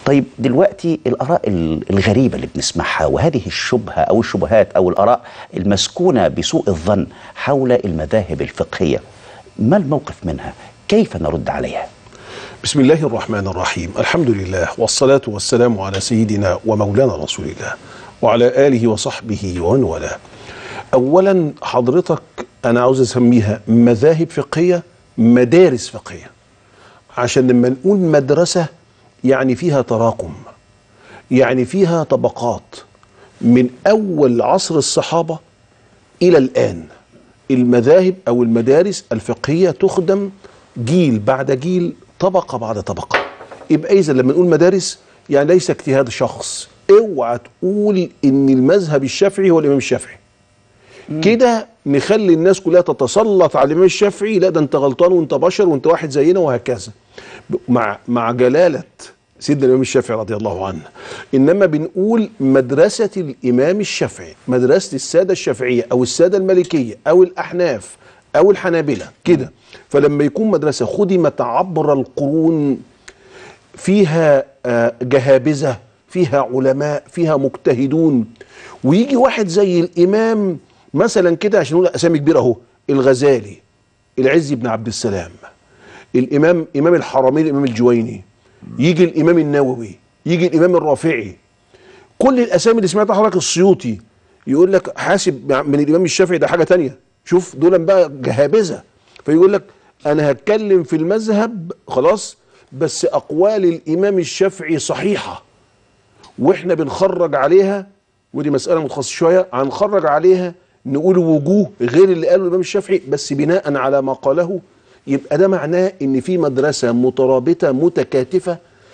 طيب دلوقتي الآراء ال- الغريبة اللي بنسمعها وهذه الشبهة أو الشبهات أو الآراء المسكونة بسوء الظن حول المذاهب الفقهية ما الموقف منها؟ كيف نرد عليها؟ بسم الله الرحمن الرحيم الحمد لله والصلاة والسلام على سيدنا ومولانا رسول الله وعلى آله وصحبه ومن والاه أولا حضرتك أنا عاوز أسميها مذاهب فقهية مدارس فقهية عشان لما نقول مدرسة يعني فيها تراكم يعني فيها طبقات من أول عصر الصحابة إلى الآن المذاهب أو المدارس الفقهية تخدم جيل بعد جيل طبقة بعد طبقة يبقى إذا لما نقول مدارس يعني ليس اجتهاد شخص اوعى تقول ان المذهب الشافعي هو الامام الشافعي كده نخلي الناس كلها تتسلط على الامام الشافعي لا ده انت غلطان وانت بشر وانت واحد زينا وهكذا ب- مع مع جلاله سيدنا الامام الشافعي رضي الله عنه انما بنقول مدرسه الامام الشافعي مدرسه الساده الشافعيه او الساده المالكيه او الاحناف او الحنابله كده فلما يكون مدرسه خدمت عبر القرون فيها آه، جهابذه فيها علماء فيها مجتهدون ويجي واحد زي الامام مثلا كده عشان نقول اسامي كبيره اهو الغزالي العز بن عبد السلام الامام امام الحرمين الامام الجويني يجي الامام النووي يجي الامام الرافعي كل الاسامي اللي سمعتها حضرتك السيوطي يقول لك حاسب من الامام الشافعي ده حاجه تانية شوف دول بقى جهابذه فيقول لك انا هتكلم في المذهب خلاص بس اقوال الامام الشافعي صحيحه واحنا بنخرج عليها ودي مساله متخصصه شويه هنخرج عليها نقول وجوه غير اللي قاله الامام الشافعي بس بناء على ما قاله يبقى ده معناه ان في مدرسه مترابطه متكاتفه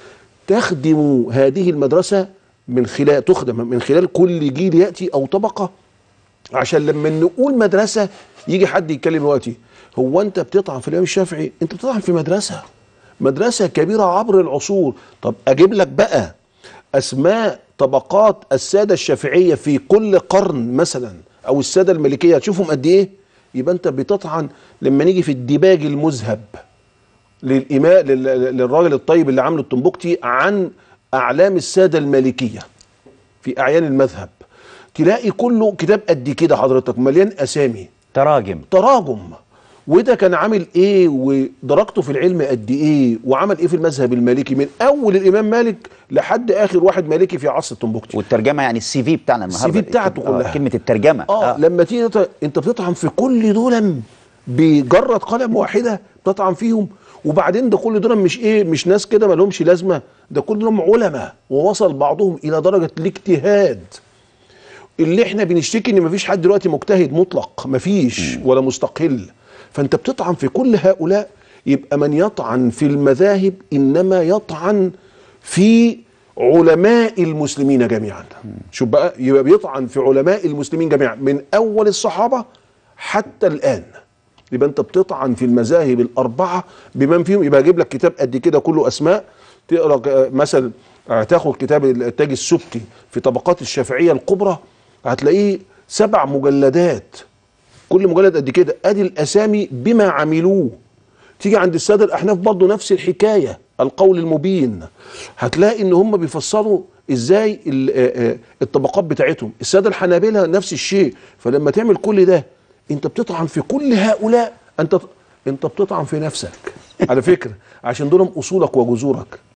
تخدم هذه المدرسه من خلال تخدم من خلال كل جيل ياتي او طبقه عشان لما نقول مدرسه يجي حد يتكلم دلوقتي هو انت بتطعن في الامام الشافعي انت بتطعن في مدرسه مدرسه كبيره عبر العصور طب اجيب لك بقى اسماء طبقات الساده الشافعيه في كل قرن مثلا او الساده المالكيه هتشوفهم قد ايه يبقى انت بتطعن لما نيجي في الديباج المذهب للإماء لل- للراجل الطيب اللي عامله التنبكتي عن أعلام السادة المالكية في أعيان المذهب تلاقي كله كتاب قد كده حضرتك مليان أسامي تراجم تراجم وده كان عامل ايه ودرجته في العلم قد ايه وعمل ايه في المذهب المالكي من اول الامام مالك لحد اخر واحد مالكي في عصر التنبكتي والترجمة يعني السي في بتاعنا النهارده CV بتاعته آه، كلها. كلمة الترجمة اه لما تيجي تط- انت بتطعن في كل دول بجرة قلم واحدة بتطعن فيهم وبعدين ده كل دول مش ايه مش ناس كده ما لهمش لازمه ده كل دول علماء ووصل بعضهم الى درجه الاجتهاد اللي احنا بنشتكي ان مفيش حد دلوقتي مجتهد مطلق مفيش ولا مستقل فانت بتطعن في كل هؤلاء يبقى من يطعن في المذاهب انما يطعن في علماء المسلمين جميعا شوف بقى يبقى بيطعن في علماء المسلمين جميعا من اول الصحابه حتى الان يبقى انت بتطعن في المذاهب الاربعه بمن فيهم يبقى اجيب لك كتاب قد كده كله اسماء تقرا ك- مثلا آه، تاخد كتاب التاج السبكي في طبقات الشافعيه الكبرى هتلاقيه سبع مجلدات كل مجلد قد كده ادي الاسامي بما عملوه تيجي عند الساده الاحناف برضه نفس الحكايه القول المبين هتلاقي ان هم بيفسروا ازاي ال- آه، آه، الطبقات بتاعتهم الساده الحنابلة نفس الشيء فلما تعمل كل ده انت بتطعن في كل هؤلاء انت انت بتطعن في نفسك على فكره عشان دول اصولك وجذورك